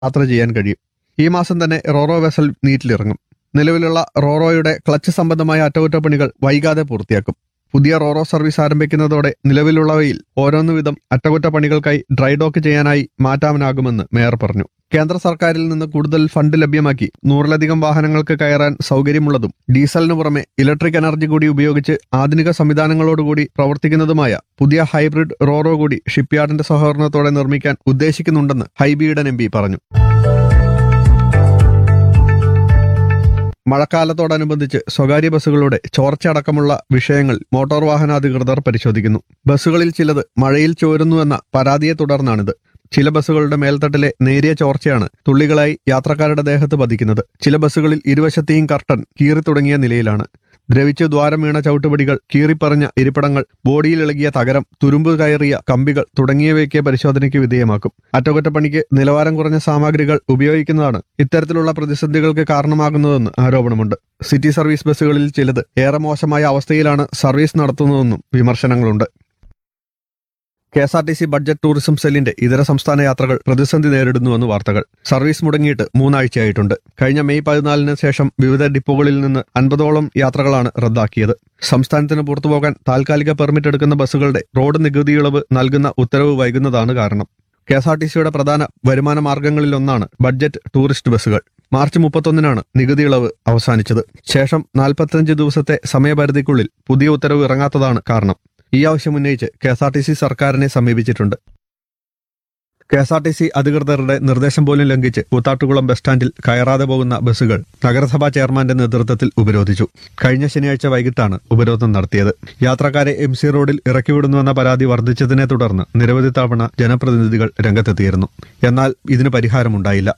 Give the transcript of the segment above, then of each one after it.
യാത്ര ചെയ്യാൻ കഴിയും ഈ മാസം തന്നെ റോറോ വെസൽ നീറ്റിലിറങ്ങും നിലവിലുള്ള റോറോയുടെ ക്ലച്ച് സംബന്ധമായ അറ്റകുറ്റപ്പണികൾ വൈകാതെ പൂർത്തിയാക്കും പുതിയ റോറോ സർവീസ് ആരംഭിക്കുന്നതോടെ നിലവിലുള്ളവയിൽ ഓരോന്നു വിധം അറ്റകുറ്റപ്പണികൾക്കായി ഡ്രൈ ഡോക്ക് ചെയ്യാനായി മാറ്റാനാകുമെന്ന് മേയർ പറഞ്ഞു കേന്ദ്ര സർക്കാരിൽ നിന്ന് കൂടുതൽ ഫണ്ട് ലഭ്യമാക്കി നൂറിലധികം വാഹനങ്ങൾക്ക് കയറാൻ സൗകര്യമുള്ളതും ഡീസലിന് പുറമെ ഇലക്ട്രിക് എനർജി കൂടി ഉപയോഗിച്ച് ആധുനിക സംവിധാനങ്ങളോടുകൂടി പ്രവർത്തിക്കുന്നതുമായ പുതിയ ഹൈബ്രിഡ് റോറോ കൂടി ഷിപ്പ്യാർഡിന്റെ സഹകരണത്തോടെ നിർമ്മിക്കാൻ ഉദ്ദേശിക്കുന്നുണ്ടെന്ന് ഹൈബിയുടെ എം പറഞ്ഞു മഴക്കാലത്തോടനുബന്ധിച്ച് സ്വകാര്യ ബസ്സുകളുടെ ചോർച്ചയടക്കമുള്ള വിഷയങ്ങൾ മോട്ടോർ വാഹന അധികൃതർ പരിശോധിക്കുന്നു ബസ്സുകളിൽ ചിലത് മഴയിൽ ചോരുന്നുവെന്ന പരാതിയെ തുടർന്നാണിത് ചില ബസ്സുകളുടെ മേൽത്തട്ടിലെ നേരിയ ചോർച്ചയാണ് തുള്ളികളായി യാത്രക്കാരുടെ ദേഹത്ത് പതിക്കുന്നത് ചില ബസ്സുകളിൽ ഇരുവശത്തെയും കർട്ടൻ കീറി തുടങ്ങിയ നിലയിലാണ് ദ്രവിച്ച് ദ്വാരം വീണ ചവിട്ടുപടികൾ കീറിപ്പറഞ്ഞ ഇരിപ്പിടങ്ങൾ ബോഡിയിൽ ഇളകിയ തകരം തുരുമ്പ് കയറിയ കമ്പികൾ തുടങ്ങിയവയൊക്കെ പരിശോധനയ്ക്ക് വിധേയമാക്കും അറ്റകുറ്റപ്പണിക്ക് നിലവാരം കുറഞ്ഞ സാമഗ്രികൾ ഉപയോഗിക്കുന്നതാണ് ഇത്തരത്തിലുള്ള പ്രതിസന്ധികൾക്ക് കാരണമാകുന്നതെന്ന് ആരോപണമുണ്ട് സിറ്റി സർവീസ് ബസ്സുകളിൽ ചിലത് ഏറെ മോശമായ അവസ്ഥയിലാണ് സർവീസ് നടത്തുന്നതെന്നും വിമർശനങ്ങളുണ്ട് K S R T C budget tourism സെല്ലിന്റെ ഇതര സംസ്ഥാന യാത്രകൾ പ്രതിസന്ധി നേരിടുന്നുവെന്ന് വാർത്തകൾ സർവീസ് മുടങ്ങിയിട്ട് മൂന്നാഴ്ചയായിട്ടുണ്ട് കഴിഞ്ഞ മെയ് പതിനാലിന് ശേഷം വിവിധ ഡിപ്പോകളിൽ നിന്ന് അൻപതോളം യാത്രകളാണ് റദ്ദാക്കിയത് സംസ്ഥാനത്തിന് പുറത്തുപോകാൻ താൽക്കാലിക പെർമിറ്റ് എടുക്കുന്ന ബസ്സുകളുടെ റോഡ് നികുതി ഇളവ് നൽകുന്ന ഉത്തരവ് വൈകുന്നതാണ് കാരണം കെ എസ് ആർ ടി സിയുടെ പ്രധാന വരുമാന മാർഗങ്ങളിലൊന്നാണ് ബഡ്ജറ്റ് ടൂറിസ്റ്റ് ബസ്സുകൾ മാർച്ച് മുപ്പത്തൊന്നിനാണ് നികുതി ഇളവ് അവസാനിച്ചത് ശേഷം നാൽപ്പത്തഞ്ച് ദിവസത്തെ സമയപരിധിക്കുള്ളിൽ പുതിയ ഉത്തരവ് ഇറങ്ങാത്തതാണ് കാരണം ഈ ആവശ്യം ഉന്നയിച്ച് K S R T C സർക്കാരിനെ സമീപിച്ചിട്ടുണ്ട് K S R T C അധികൃതരുടെ നിർദ്ദേശം പോലും ലംഘിച്ച് കൂത്താട്ടുകുളം ബസ് സ്റ്റാൻഡിൽ കയറാതെ പോകുന്ന ബസ്സുകൾ നഗരസഭാ ചെയർമാന്റെ നേതൃത്വത്തിൽ ഉപരോധിച്ചു കഴിഞ്ഞ ശനിയാഴ്ച വൈകിട്ടാണ് ഉപരോധം നടത്തിയത് യാത്രക്കാരെ എം സി റോഡിൽ ഇറക്കിവിടുന്നുവെന്ന പരാതി വർദ്ധിച്ചതിനെ തുടർന്ന് നിരവധി തവണ ജനപ്രതിനിധികൾ രംഗത്തെത്തിയിരുന്നു എന്നാൽ ഇതിന് പരിഹാരമുണ്ടായില്ല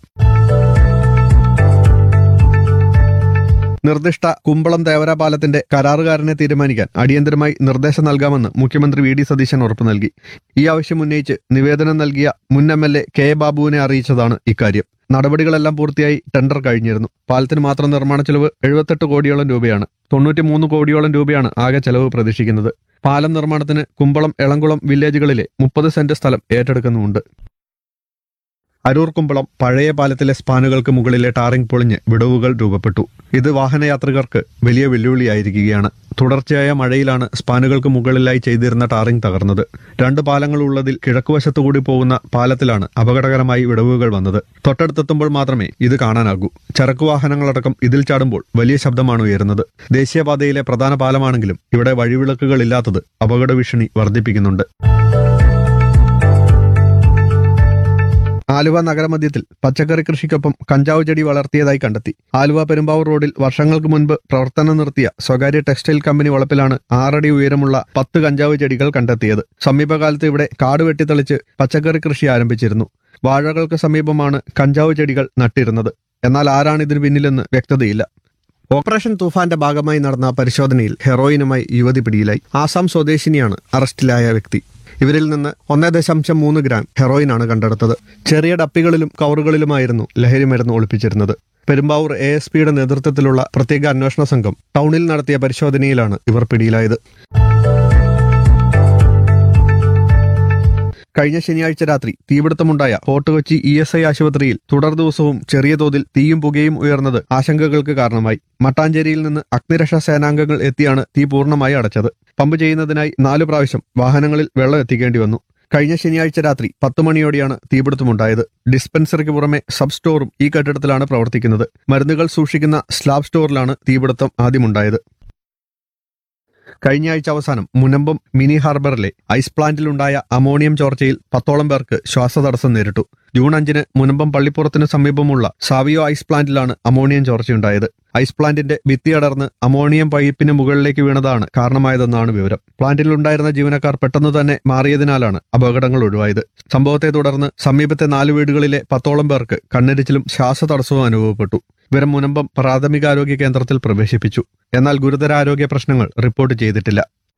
നിർദ്ദിഷ്ട കുമ്പളം തേവര പാലത്തിന്റെ കരാറുകാരനെ തീരുമാനിക്കാൻ അടിയന്തരമായി നിർദ്ദേശം നൽകാമെന്ന് മുഖ്യമന്ത്രി വി ഡി സതീശൻ ഉറപ്പു നൽകി ഈ ആവശ്യം ഉന്നയിച്ച് നിവേദനം നൽകിയ മുൻ M L A K A ബാബുവിനെ അറിയിച്ചതാണ് ഇക്കാര്യം നടപടികളെല്ലാം പൂർത്തിയായി ടെൻഡർ കഴിഞ്ഞിരുന്നു പാലത്തിന് മാത്രം നിർമ്മാണ ചെലവ് എഴുപത്തെട്ട് കോടിയോളം രൂപയാണ് തൊണ്ണൂറ്റിമൂന്ന് കോടിയോളം രൂപയാണ് ആകെ ചെലവ് പ്രതീക്ഷിക്കുന്നത് പാലം നിർമ്മാണത്തിന് കുമ്പളം എളംകുളം വില്ലേജുകളിലെ മുപ്പത് സെന്റ് സ്ഥലം ഏറ്റെടുക്കുന്നുമുണ്ട് അരൂർ കുമ്പളം പഴയ പാലത്തിലെ സ്പാനുകൾക്ക് മുകളിലെ ടാറിംഗ് പൊളിഞ്ഞ് വിടവുകൾ രൂപപ്പെട്ടു ഇത് വാഹനയാത്രികർക്ക് വലിയ വെല്ലുവിളിയായിരിക്കുകയാണ് തുടർച്ചയായ മഴയിലാണ് സ്പാനുകൾക്ക് മുകളിലായി ചെയ്തിരുന്ന ടാറിംഗ് തകർന്നത് രണ്ട് പാലങ്ങൾ ഉള്ളതിൽ കിഴക്കുവശത്തുകൂടി പോകുന്ന പാലത്തിലാണ് അപകടകരമായി വിടവുകൾ വന്നത് തൊട്ടടുത്തെത്തുമ്പോൾ മാത്രമേ ഇത് കാണാനാകൂ ചരക്കു വാഹനങ്ങളടക്കം ഇതിൽ ചാടുമ്പോൾ വലിയ ശബ്ദമാണ് ഉയരുന്നത് ദേശീയപാതയിലെ പ്രധാന പാലമാണെങ്കിലും ഇവിടെ വഴിവിളക്കുകൾ ഇല്ലാത്തത് അപകട ഭീഷണി വർദ്ധിപ്പിക്കുന്നുണ്ട് ആലുവ നഗരമധ്യത്തിൽ പച്ചക്കറി കൃഷിക്കൊപ്പം കഞ്ചാവ് ചെടി വളർത്തിയതായി കണ്ടെത്തി ആലുവ പെരുമ്പാവൂർ റോഡിൽ വർഷങ്ങൾക്ക് മുൻപ് പ്രവർത്തനം നിർത്തിയ സ്വകാര്യ ടെക്സ്റ്റൈൽ കമ്പനി വളപ്പിലാണ് ആറടി ഉയരമുള്ള പത്ത് കഞ്ചാവ് ചെടികൾ കണ്ടെത്തിയത് സമീപകാലത്ത് ഇവിടെ കാട് വെട്ടിത്തെളിച്ച് പച്ചക്കറി കൃഷി ആരംഭിച്ചിരുന്നു വാഴകൾക്ക് സമീപമാണ് കഞ്ചാവ് ചെടികൾ നട്ടിരുന്നത് എന്നാൽ ആരാണ് ഇതിന് പിന്നിലെന്ന് വ്യക്തതയില്ല ഓപ്പറേഷൻ തൂഫാന്റെ ഭാഗമായി നടന്ന പരിശോധനയിൽ ഹെറോയിനുമായി യുവതി പിടിയിലായി ആസാം സ്വദേശിനിയാണ് അറസ്റ്റിലായ വ്യക്തി ഇവരിൽ നിന്ന് ഒന്നേ ദശാംശം മൂന്ന് ഗ്രാം ഹെറോയിനാണ് കണ്ടെടുത്തത് ചെറിയ ഡപ്പികളിലും കവറുകളിലുമായിരുന്നു ലഹരി മരുന്ന് ഒളിപ്പിച്ചിരുന്നത് പെരുമ്പാവൂർ എ എസ് പിയുടെ നേതൃത്വത്തിലുള്ള പ്രത്യേക അന്വേഷണ സംഘം ടൗണിൽ നടത്തിയ പരിശോധനയിലാണ് ഇവർ പിടിയിലായത് കഴിഞ്ഞ ശനിയാഴ്ച രാത്രി തീപിടുത്തമുണ്ടായ Fort Kochi E S I ആശുപത്രിയിൽ തുടർ ദിവസവും ചെറിയ തോതിൽ തീയും പുകയും ഉയർന്നത് ആശങ്കകൾക്ക് കാരണമായി മട്ടാഞ്ചേരിയിൽ നിന്ന് അഗ്നിരക്ഷാ സേനാംഗങ്ങൾ എത്തിയാണ് തീ പൂർണ്ണമായി അടച്ചത് പമ്പ് ചെയ്യുന്നതിനായി നാലു പ്രാവശ്യം വാഹനങ്ങളിൽ വെള്ളം എത്തിക്കേണ്ടി വന്നു കഴിഞ്ഞ ശനിയാഴ്ച രാത്രി പത്ത് മണിയോടെയാണ് തീപിടുത്തമുണ്ടായത് ഡിസ്പെൻസറിക്ക് പുറമെ സബ് സ്റ്റോറും ഈ കെട്ടിടത്തിലാണ് പ്രവർത്തിക്കുന്നത് മരുന്നുകൾ സൂക്ഷിക്കുന്ന സ്ലാബ് സ്റ്റോറിലാണ് തീപിടുത്തം ആദ്യമുണ്ടായത് കഴിഞ്ഞ ആഴ്ച അവസാനം മുനമ്പം മിനി ഹാർബറിലെ ഐസ് പ്ലാന്റിലുണ്ടായ അമോണിയം ചോർച്ചയിൽ പത്തോളം പേർക്ക് ശ്വാസതടസ്സം നേരിട്ടു ജൂൺ അഞ്ചിന് മുനമ്പം പള്ളിപ്പുറത്തിന് സമീപമുള്ള സാവിയോ ഐസ് പ്ലാന്റിലാണ് അമോണിയം ചോർച്ചയുണ്ടായത് ഐസ് പ്ലാന്റിന്റെ ഭിത്തി അടർന്ന് അമോണിയം പൈപ്പിന് മുകളിലേക്ക് വീണതാണ് കാരണമായതെന്നാണ് വിവരം പ്ലാന്റിലുണ്ടായിരുന്ന ജീവനക്കാർ പെട്ടെന്ന് തന്നെ മാറിയതിനാലാണ് അപകടങ്ങൾ ഒഴിവായത് സംഭവത്തെ തുടർന്ന് സമീപത്തെ നാല് വീടുകളിലെ പത്തോളം പേർക്ക് കണ്ണെരിച്ചിലും ശ്വാസതടസ്സവും അനുഭവപ്പെട്ടു ഇവരെ മുനമ്പം പ്രാഥമികാരോഗ്യ കേന്ദ്രത്തിൽ പ്രവേശിപ്പിച്ചു എന്നാൽ ഗുരുതരാരോഗ്യ പ്രശ്നങ്ങൾ റിപ്പോർട്ട് ചെയ്തിട്ടില്ല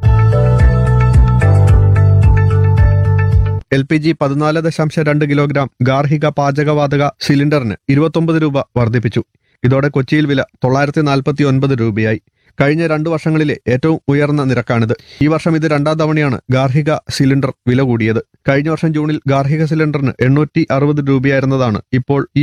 എൽ പി ജി പതിനാല് ദശാംശം രണ്ട് കിലോഗ്രാം ഗാർഹിക പാചകവാതക സിലിണ്ടറിന് ഇരുപത്തൊമ്പത് രൂപ വർദ്ധിപ്പിച്ചു ഇതോടെ കൊച്ചിയിൽ വില തൊള്ളായിരത്തി നാൽപ്പത്തി ഒൻപത് രൂപയായി കഴിഞ്ഞ രണ്ടു വർഷങ്ങളിലെ ഏറ്റവും ഉയർന്ന നിരക്കാണിത് ഈ വർഷം ഇത് രണ്ടാം തവണയാണ് ഗാർഹിക സിലിണ്ടർ വില കൂടിയത് കഴിഞ്ഞ വർഷം ജൂണിൽ ഗാർഹിക സിലിണ്ടറിന് എണ്ണൂറ്റി അറുപത് രൂപയായിരുന്നതാണ് ഇപ്പോൾ ഈ